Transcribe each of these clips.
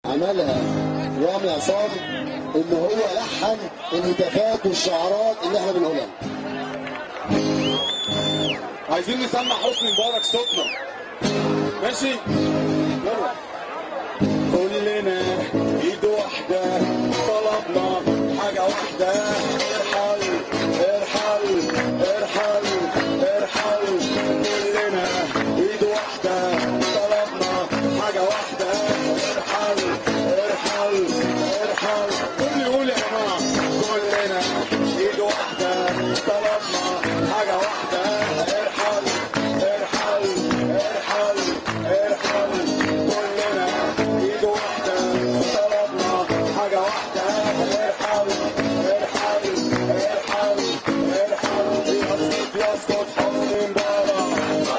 عملها رامي عصام ان هو لحن الهتافات والشعارات اللي احنا بنقولها عايزين نسمع حسني مبارك صوتنا ماشي يلا كلنا ايد واحدة طلبنا حاجة واحدة ارحل ارحل ارحل ارحل كلنا ايد واحدة طلبنا حاجة واحدة ارحل ارحل ارحل كل يقول يا جماعة كلنا ايد واحدة طلبنا حاجة واحدة ارحل ارحل ارحل ارحل كلنا ايد واحدة طلبنا حاجة واحدة ارحل ارحل ارحل ارحل يسقط يسقط حسن مبارك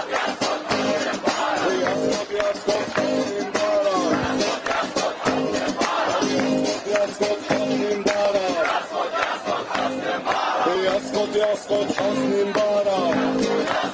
يسقط يسقط حسن مبارك يسقط حسن مبارك يسقط يسقط حسن مبارك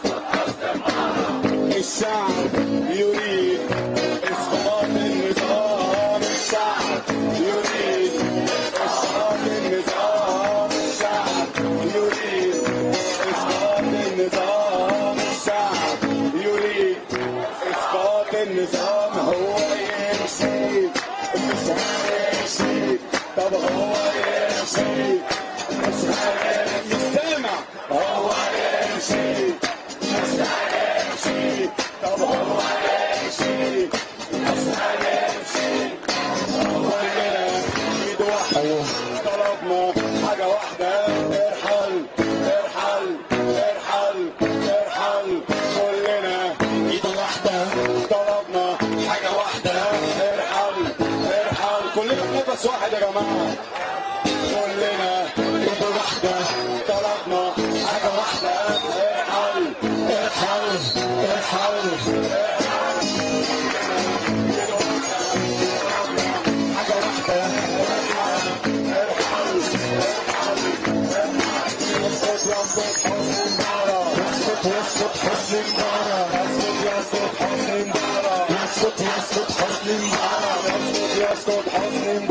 الشعب يريد اسقاط النظام الشعب يريد اسقاط النظام الشعب يريد اسقاط النظام الشعب يريد اسقاط النظام هو يمشي مش هيمشي طب هو يمشي مش هيمشي سامع هو يمشي مش هيمشي طب هو يمشي مش هيمشي كلنا ايد واحدة طلبنا حاجة واحدة ارحل ارحل ارحل ارحل كلنا ايد واحدة طلبنا حاجة واحدة ارحل ارحل كلنا بنفس واحد يا جماعة كلنا ايد واحدة طلبنا حاجة واحدة ارحل ارحل ارحل حاجة واحدة ارحل يسقط يسقط حسن مبارك يسقط يسقط حسن مبارك يسقط يسقط حسن مبارك يسقط يسقط حسن مبارك يسقط يسقط حسن